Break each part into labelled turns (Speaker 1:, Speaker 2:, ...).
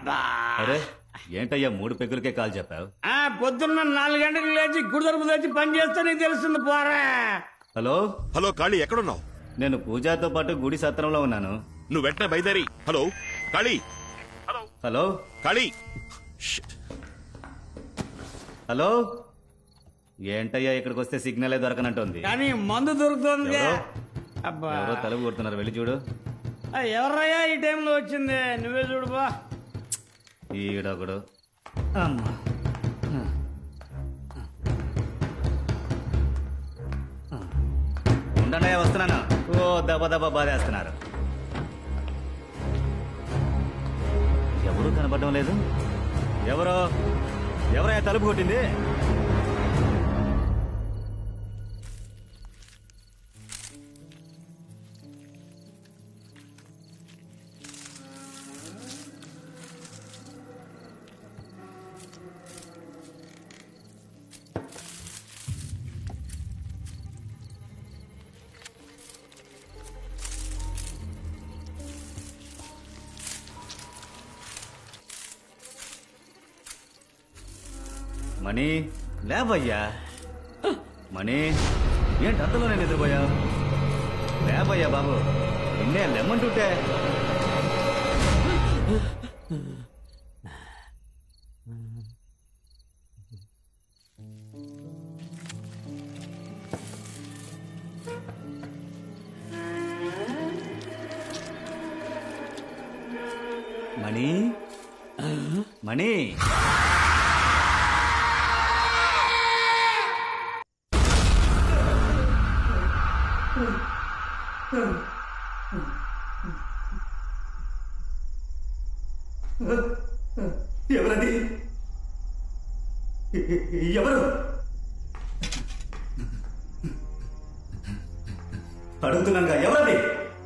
Speaker 1: అబ్బా
Speaker 2: అరే ఏంటయ్యా మూడు పెగ్గులకే కాల్ చెప్పావు
Speaker 1: ఆ, పొద్దున్న నాలుగు గంటలకు లేచి గుడి తరపు లేచి పని చేస్తే నీకు తెలుస్తుంది పోరా
Speaker 2: హలో
Speaker 3: హలో కాళీ ఎక్కడున్నావు
Speaker 2: నేను పూజాతో పాటు గుడి సత్రంలో ఉన్నాను
Speaker 3: నువ్వు వెంటనే బయలుదేరి hello Kali
Speaker 2: hello
Speaker 3: Kali
Speaker 2: hello ఏంటయ్యా ఇక్కడికి వస్తే సిగ్నలే దొరకనట్టుంది
Speaker 1: కానీ మందు దొరుకుతుంది
Speaker 2: ఎవరో?
Speaker 1: అబ్బా
Speaker 2: ఎవరో తలుపు కొడుతున్నారు వెళ్ళి చూడు
Speaker 1: ఆ, ఎవర్రయ్యా ఈ టైంలో వచ్చింది నువ్వే చూడు బా
Speaker 2: ఈడొకడు అమ్మా ఉండండి వస్తున్నాను ఓ దెబ్బ దెబ్బ బాధేస్తున్నారు ఎవరు కనపడడం లేదు ఎవరో ఎవరయ్యా తలుపు కొట్టింది మణి లేవయ్యా మణి ఏంటి అంతలో నేను నిద్రపోయావు లేవయ్యా బాబు నిన్నే లెమ్మంటుంటే మణి మణి ఎవరది ఎవరు అడుగుతున్నాను ఎవరది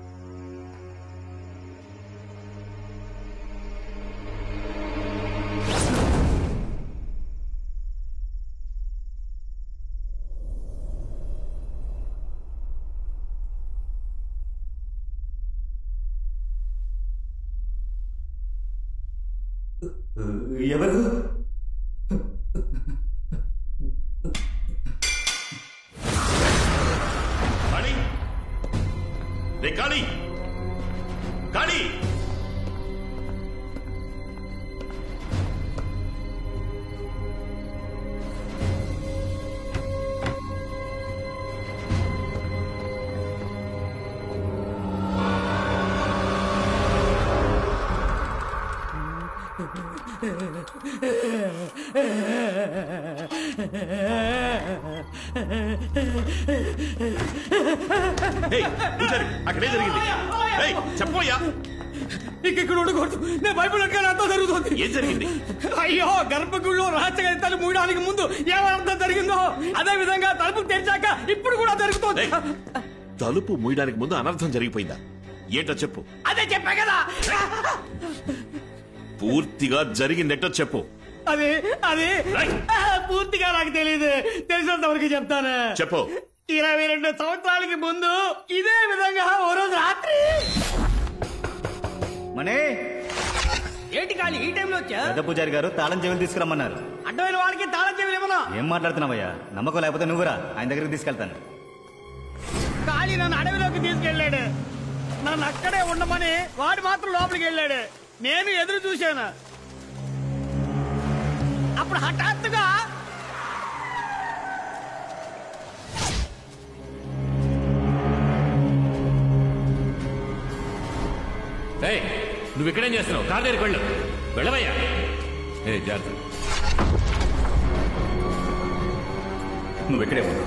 Speaker 2: ఎవరు
Speaker 3: కాళీ రే కాళీ కాళీ ఏయ్, పూజారి, అక్కడే జరిగింది ఏయ్, చెప్పోయ్యా
Speaker 1: ఇక్కడ ఉండకూడదు నేను భయపడక అంతా జరుగుతుంది
Speaker 3: ఏం జరిగింది
Speaker 1: అయ్యో గర్భగుడిలో రహస్య తలుపు మూయడానికి ముందు ఏమర్థం జరిగిందో అదే విధంగా తలుపు తెరిచాక ఇప్పుడు కూడా జరుగుతోంది
Speaker 3: ఏయ్, తలుపు మూయడానికి ముందు అనర్థం జరిగిపోయిందా ఏంటో చెప్పు
Speaker 1: అదే చెప్పా కదా
Speaker 3: పూర్తిగా జరిగిందేంటో చెప్పు
Speaker 1: అది అది
Speaker 3: రైట్.
Speaker 1: ఆ, పూర్తిగా నాకు తెలియదు తెలిసినంత వరకు చెప్తాను
Speaker 3: చెప్పు
Speaker 1: ఇరవై రెండు సంవత్సరాలకి ముందు ఇదే విధంగా ఓ రోజు రాత్రి
Speaker 2: మణి
Speaker 1: ఏంటి కాలి ఈ టైంలో వచ్చా
Speaker 2: పెద్ద పూజారి గారు తాళం చెవులు తీసుకురమ్మన్నారు
Speaker 1: అడ్డమైన వాళ్ళకి తాళం చెవులు ఇవ్వను
Speaker 2: ఏం మాట్లాడుతున్నావయ్యా నమ్మకం లేకపోతే నువ్వురా ఆయన దగ్గరికి తీసుకెళ్తాను
Speaker 1: కాళీ నన్ను అడవిలోకి తీసుకెళ్ళాడు నన్ను అక్కడే ఉండమని వాడు మాత్రం లోపలికి వెళ్ళాడు నేను ఎదురు చూశాను అప్పుడు హఠాత్తుగా
Speaker 4: ఏయ్ నువ్వు ఇక్కడేం చేస్తున్నావు కార్ దగ్గరికి వెళ్ళు వెళ్ళవయ్యా ఏ జాగ్రత్త
Speaker 2: నువ్వు ఇక్కడే ఉండు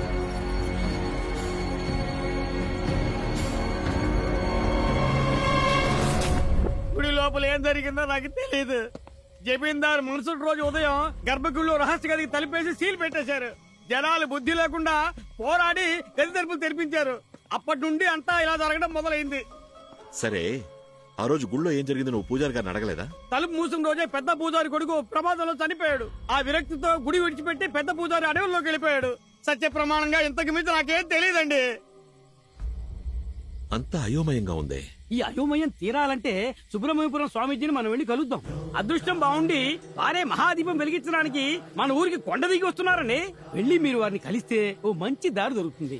Speaker 1: గుడి లోపల ఏం జరిగిందో నాకు తెలియదు జమీందార్ మున్సటి రోజు ఉదయం గర్భగుడిలో రహస్య గదికి తలిపేసి సీల్ పెట్టేశారు జనాలు బుద్ధి లేకుండా పోరాడి గది తలుపులు తెరిపించారు అప్పటి నుండి అంతా ఇలా జరగడం మొదలైంది
Speaker 3: సరే ఆ రోజు గుళ్ళో ఏం జరిగిందో నువ్వు పూజారి గారిని అడగలేదా
Speaker 1: తలుపు మూసిన రోజే పెద్ద పూజారి కొడుకు ప్రమాదంలో చనిపోయాడు ఆ విరక్తితో గుడి విడిచిపెట్టి పెద్ద పూజారి అడవుల్లోకి వెళ్ళిపోయాడు సత్య ప్రమాణంగా ఇంతకు మించి నాకేం తెలియదండి
Speaker 3: అంతా అయోమయంగా ఉందే
Speaker 1: ఈ అయోమయం తీరాలంటే సుబ్రహ్మణ్యపురం స్వామీజీని మనం వెళ్ళి కలుద్దాం అదృష్టం బాగుండి వారే మహాదీపం వెలిగించడానికి మన ఊరికి కొండ దిగి వస్తున్నారని వెళ్ళి మీరు వారిని కలిస్తే ఓ మంచి దారి దొరుకుతుంది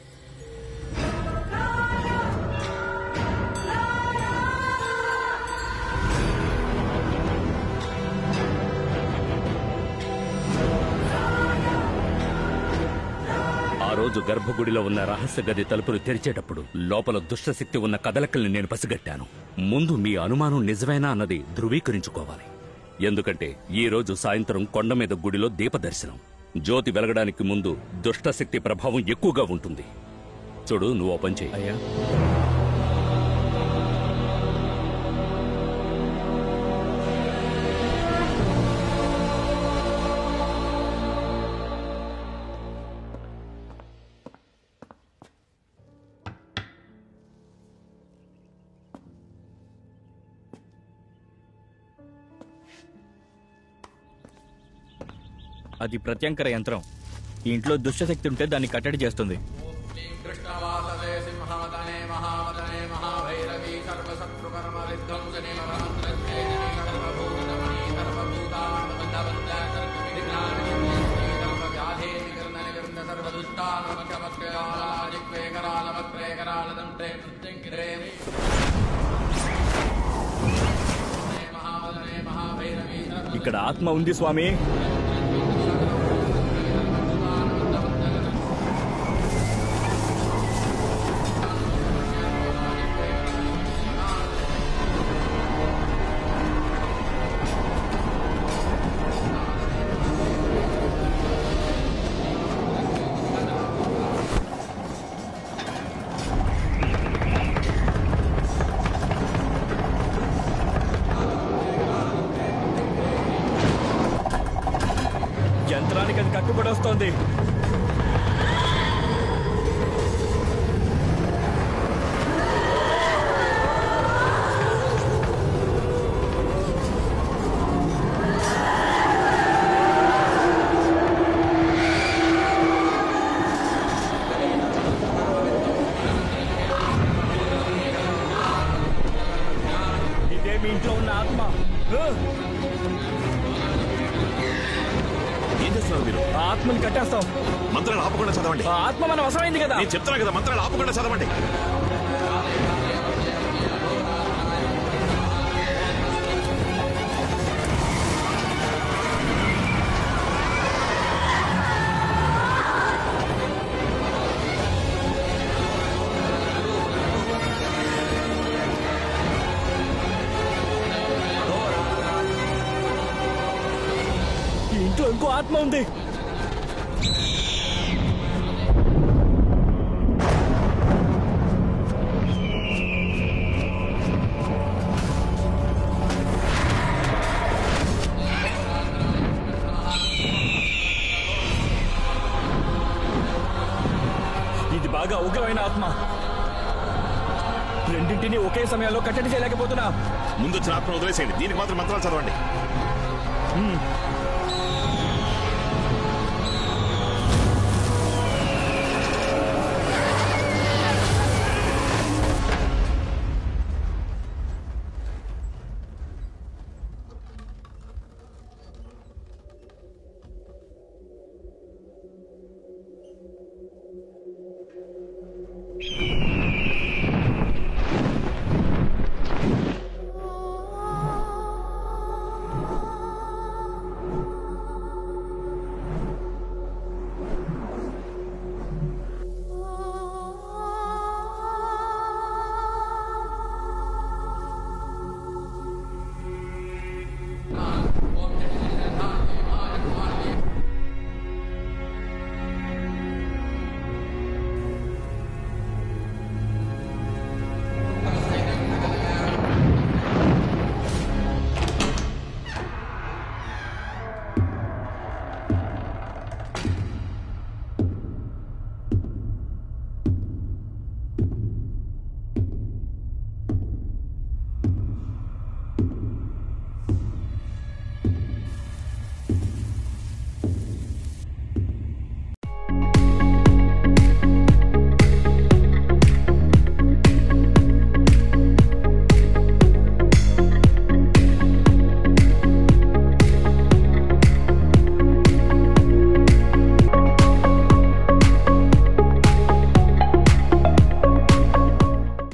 Speaker 5: ఆ రోజు గర్భగుడిలో ఉన్న రహస్య గది తలుపులు తెరిచేటప్పుడు లోపల దుష్టశక్తి ఉన్న కదలకల్ని నేను పసిగట్టాను ముందు మీ అనుమానం నిజమేనా అన్నది ధృవీకరించుకోవాలి ఎందుకంటే ఈ రోజు సాయంత్రం కొండ మీద గుడిలో దీపదర్శనం జ్యోతి వెలగడానికి ముందు దుష్టశక్తి ప్రభావం ఎక్కువగా ఉంటుంది చూడు నువ్వు ఓ పని చేయి
Speaker 2: అయ్యా అది ప్రత్యంకర యంత్రం ఈ ఇంట్లో దుష్టశక్తి ఉంటే దాన్ని కట్టడి చేస్తుంది ఇక్కడ ఆత్మ ఉంది స్వామి యంత్రానికి అది కట్టుబడి వస్తోంది ఇదే మీ ఇంట్లో ఉన్న ఆత్మ ఆ!
Speaker 3: ఏం చేస్తున్నారు మీరు
Speaker 2: ఆ ఆత్మని కట్టేస్తాం
Speaker 3: మంత్రాలు ఆపకుండా చదవండి
Speaker 2: ఆ ఆత్మ మన వశమైంది కదా
Speaker 3: నేను చెప్తున్నా కదా మంత్రాలు ఆపకుండా చదవండి
Speaker 2: ఈ ఇంట్లో ఇంకో ఆత్మ ఉంది ఇది బాగా ఉగ్రమైన ఆత్మ రెండింటిని ఒకే సమయంలో కట్టడి చేయలేకపోతున్నా
Speaker 3: ముందు వచ్చిన ఆత్మ వదిలేసేయండి దీనికి మాత్రం మంత్రాలు చదవండి